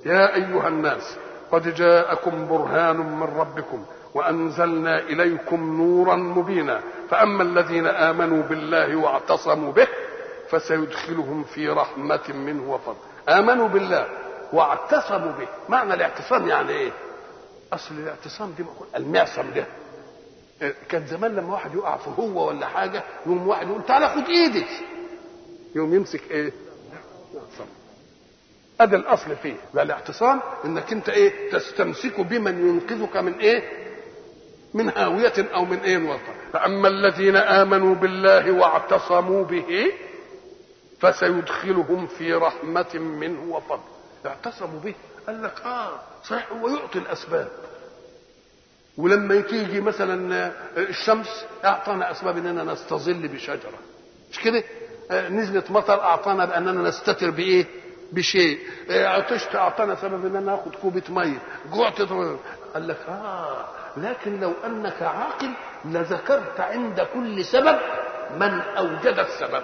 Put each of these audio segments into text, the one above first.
يا ايها الناس قد جاءكم برهان من ربكم وانزلنا اليكم نورا مبينا فاما الذين امنوا بالله واعتصموا به فسيدخلهم في رحمه منه وفضل امنوا بالله واعتصموا به معنى الاعتصام يعني ايه اصل الاعتصام دي المعصم ده كان زمان لما واحد يقع في هو ولا حاجه يقوم واحد يقول تعالى خد ايدي يقوم يمسك ايه يعصم ادي الاصل فيه بقى الاعتصام انك انت ايه تستمسك بمن ينقذك من ايه من هاوية أو من أي وطن فأما الذين آمنوا بالله واعتصموا به فسيدخلهم في رحمة منه وفضل اعتصموا به قال لك آه صحيح هو يعطي الأسباب ولما تيجي مثلا الشمس اعطانا اسباب اننا نستظل بشجره مش كده نزلت مطر اعطانا باننا نستتر بايه بشيء عطشت اعطانا سبب اننا ناخد كوبه ميه جوعت قال لك اه لكن لو انك عاقل لذكرت عند كل سبب من اوجد السبب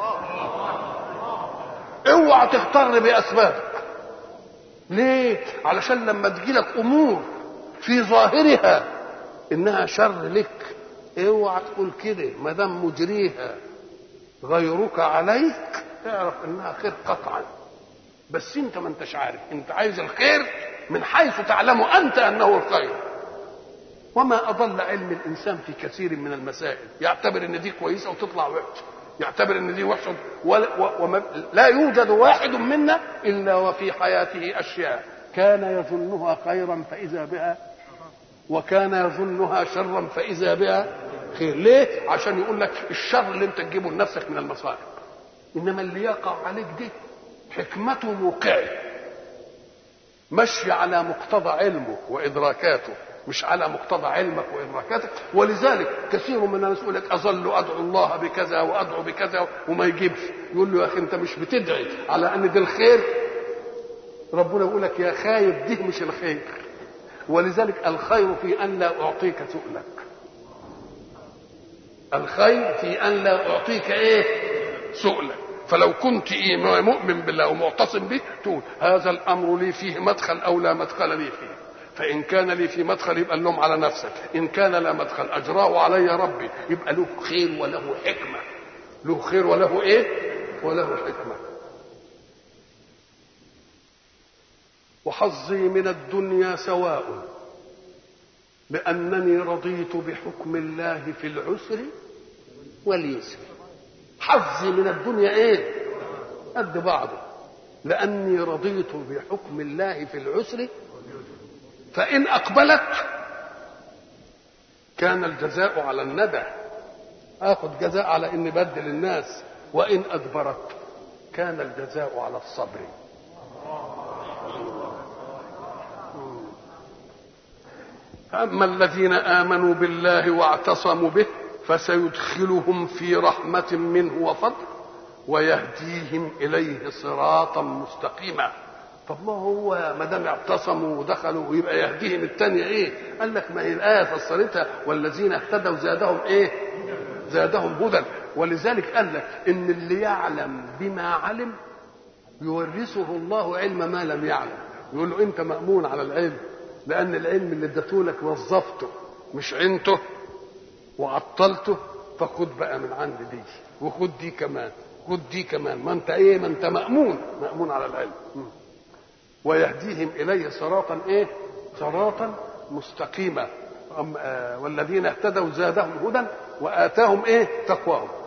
اوعى تغتر باسبابك ليه علشان لما تجيلك امور في ظاهرها انها شر لك اوعى تقول كده ما دام مجريها غيرك عليك اعرف انها خير قطعا بس انت ما انتش عارف انت عايز الخير من حيث تعلم انت انه الخير وما اضل علم الانسان في كثير من المسائل يعتبر ان دي كويسه وتطلع وحشه يعتبر ان دي وحشه ولا, وما لا يوجد واحد منا الا وفي حياته اشياء كان يظنها خيرا فاذا بها وكان يظنها شرا فاذا بها خير ليه عشان يقول لك الشر اللي انت تجيبه لنفسك من المصائب انما اللي يقع عليك دي حكمته موقعه مشي على مقتضى علمه وادراكاته مش على مقتضى علمك وادراكاتك ولذلك كثير من الناس يقول لك اظل ادعو الله بكذا وادعو بكذا وما يجيبش يقول له يا اخي انت مش بتدعي على ان ده الخير ربنا يقول لك يا خايب دي مش الخير ولذلك الخير في ان لا اعطيك سؤلك الخير في ان لا اعطيك ايه سؤلك فلو كنت إيه مؤمن بالله ومعتصم به تقول هذا الامر لي فيه مدخل او لا مدخل لي فيه فان كان لي في مدخل يبقى اللوم على نفسك ان كان لا مدخل اجراه علي ربي يبقى له خير وله حكمه له خير وله ايه وله حكمه وحظي من الدنيا سواء لانني رضيت بحكم الله في العسر واليسر حظي من الدنيا ايه قد بعضه لاني رضيت بحكم الله في العسر فان اقبلت كان الجزاء على الندى اخذ جزاء على اني بدل الناس وان ادبرت كان الجزاء على الصبر فاما الذين امنوا بالله واعتصموا به فسيدخلهم في رحمة منه وفضل ويهديهم إليه صراطا مستقيما طب ما هو ما دام اعتصموا ودخلوا ويبقى يهديهم الثانية ايه؟ قال لك ما هي الآية فسرتها والذين اهتدوا زادهم ايه؟ زادهم هدى ولذلك قال لك إن اللي يعلم بما علم يورثه الله علم ما لم يعلم يقول له أنت مأمون على العلم لأن العلم اللي اديته لك وظفته مش عنته وعطلته فخد بقى من عند دي وخد دي كمان خد دي كمان ما انت ايه ما انت مأمون مأمون على العلم ويهديهم اليه صراطا ايه صراطا مستقيما والذين اهتدوا زادهم هدى واتاهم ايه تقواهم